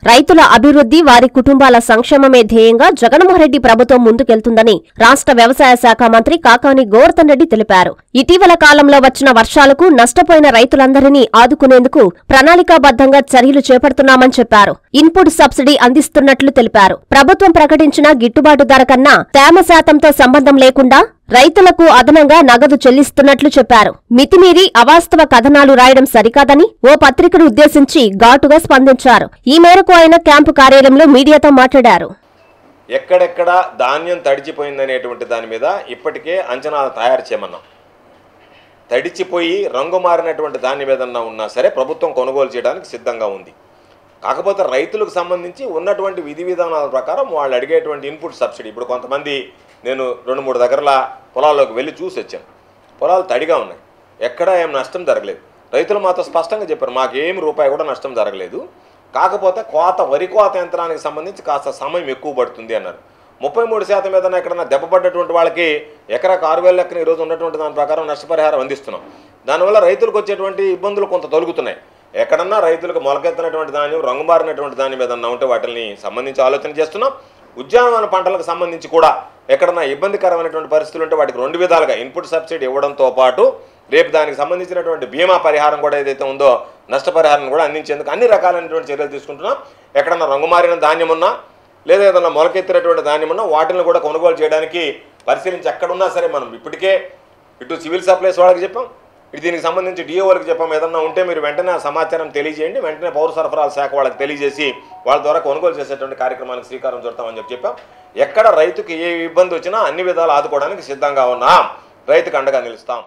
రైతుల అభివృద్ధి వారి కుటుంబాల సంక్షేమమే ధ్యేయంగా జగన్మోహన్ రెడ్డి ప్రభుత్వం ముందుకెళ్తుందని రాష్ట్ర వ్యవసాయ శాఖ మంత్రి కాకాని గోవర్ధన్ రెడ్డి తెలిపారు ఇటీవల కాలంలో వచ్చిన వర్షాలకు నష్టపోయిన రైతులందరినీ ఆదుకునేందుకు ప్రణాళికాబద్ధంగా చర్యలు చేపడుతున్నామని చెప్పారు ఇన్పుట్ సబ్సిడీ అందిస్తున్నట్లు తెలిపారు ప్రభుత్వం ప్రకటించిన గిట్టుబాటు ధర కన్నా తేమ శాతంతో సంబంధం లేకుండా రైతులకు అదనంగా నగదు చెల్లిస్తున్నట్లు చెప్పారు మితిమీరి అవాస్తవ కథనాలు రాయడం సరికాదని ఓ పత్రికను ఉద్దేశించి ఘాటుగా స్పందించారు ఈ మేరకు ఆయన క్యాంపు కార్యాలయంలో మీడియాతో మాట్లాడారు ఎక్కడెక్కడ ధాన్యం తడిచిపోయిందనేటువంటి దాని మీద ఇప్పటికే అంచనాలు తయారు చేయమన్నాం తడిచిపోయి రంగు మారినటువంటి ధాన్యం ఏదన్నా ఉన్నా సరే ప్రభుత్వం కొనుగోలు చేయడానికి సిద్ధంగా ఉంది కాకపోతే రైతులకు సంబంధించి ఉన్నటువంటి విధి విధానాల ప్రకారం వాళ్ళు అడిగేటువంటి ఇన్పుట్ సబ్సిడీ ఇప్పుడు కొంతమంది నేను రెండు మూడు దగ్గరలా పొలాల్లోకి వెళ్ళి చూసి వచ్చాను పొలాలు తడిగా ఉన్నాయి ఎక్కడా ఏం నష్టం జరగలేదు రైతులు మాతో స్పష్టంగా చెప్పారు మాకు ఏమి రూపాయి కూడా నష్టం జరగలేదు కాకపోతే కోత వరి కోత యంత్రానికి సంబంధించి కాస్త సమయం ఎక్కువ పడుతుంది అన్నారు ముప్పై మూడు శాతం ఏదైనా ఎక్కడన్నా దెబ్బపడ్డటువంటి వాళ్ళకి ఎకరాకు ఆరు వేల లెక్కన ఈరోజు ఉన్నటువంటి దాని ప్రకారం నష్టపరిహారం అందిస్తున్నాం దానివల్ల రైతులకు వచ్చేటువంటి ఇబ్బందులు కొంత తొలుగుతున్నాయి ఎక్కడన్నా రైతులకు మొలకెత్తినటువంటి ధాన్యం రంగు మారినటువంటి ధాన్యం ఏదన్నా ఉంటే వాటిని సంబంధించి ఆలోచన చేస్తున్నాం ఉద్యానవన పంటలకు సంబంధించి కూడా ఎక్కడన్నా ఇబ్బందికరమైనటువంటి పరిస్థితులు ఉంటే వాటికి రెండు విధాలుగా ఇన్పుట్ సబ్సిడీ ఇవ్వడంతో పాటు రేపు దానికి సంబంధించినటువంటి బీమా పరిహారం కూడా ఏదైతే ఉందో నష్టపరిహారం కూడా అందించేందుకు అన్ని రకాలైనటువంటి చర్యలు తీసుకుంటున్నాం ఎక్కడన్నా రంగు మారిన ధాన్యం ఉన్నా లేదా ఏదన్నా మొలకెత్తినటువంటి ధాన్యం ఉన్నా వాటిని కూడా కొనుగోలు చేయడానికి పరిశీలించి ఎక్కడున్నా సరే మనం ఇప్పటికే ఇటు సివిల్ సప్లైస్ వాళ్ళకి చెప్పాం ఇటు దీనికి సంబంధించి డిఓ వాళ్ళకి చెప్పాం ఏదన్నా ఉంటే మీరు వెంటనే ఆ సమాచారం తెలియజేయండి వెంటనే పౌర సరఫరాల శాఖ వాళ్ళకి తెలియజేసి వాళ్ళ ద్వారా కొనుగోలు చేసేటువంటి కార్యక్రమానికి శ్రీకారం చుడతామని చెప్పి చెప్పాం ఎక్కడ రైతుకి ఏ ఇబ్బంది వచ్చినా అన్ని విధాలు ఆదుకోవడానికి సిద్ధంగా ఉన్నాం రైతుకు అండగా నిలుస్తాం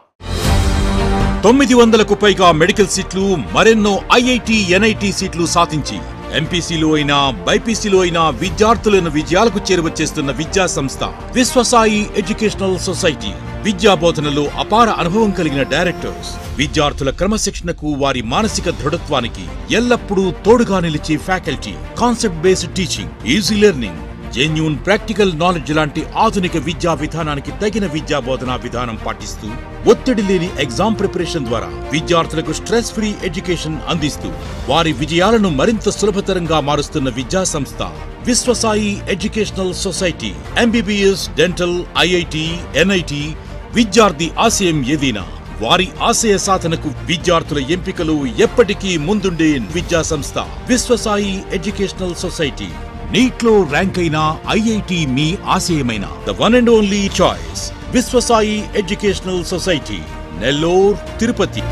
తొమ్మిది వందలకు పైగా మెడికల్ సీట్లు మరెన్నో ఐఐటి ఎన్ఐటి సీట్లు సాధించి ఎంపీసీలో అయినా బైపీసీలో అయినా విద్యార్థులను విజయాలకు చేరువచ్చేస్తున్న విద్యా సంస్థ విశ్వసాయి ఎడ్యుకేషనల్ సొసైటీ విద్యా బోధనలో అపార అనుభవం కలిగిన డైరెక్టర్స్ విద్యార్థుల క్రమశిక్షణకు వారి మానసిక దృఢత్వానికి ఎల్లప్పుడూ తోడుగా నిలిచే faculty concept based teaching easy learning genuine practical knowledge లాంటి ఆధునిక విద్యా విధానానికి తగిన విద్యా బోధనా విధానం పాటిస్తూ ఒత్తిడి లేని ఎగ్జామ్ ప్రిపరేషన్ ద్వారా విద్యార్థులకు స్ట్రెస్ ఫ్రీ ఎడ్యుకేషన్ అందిస్తూ వారి విజయాలను మరింత సులభతరంగా మారుస్తున్న విద్యా సంస్థ Viswasai educational society MBBS dental IIT NIT విద్యార్థి ఆశయం ఏదైనా వారి ఆశయ సాధనకు విద్యార్థుల ఎంపికలు ఎప్పటికీ ముందుండే విద్యా సంస్థ విశ్వసాయి ఎడ్యుకేషనల్ సొసైటీ నీట్లో ర్యాంక్ అయిన ఐఐటి మీ ఆశయమైన the one and only choice Viswasai educational society Nellore Tirupati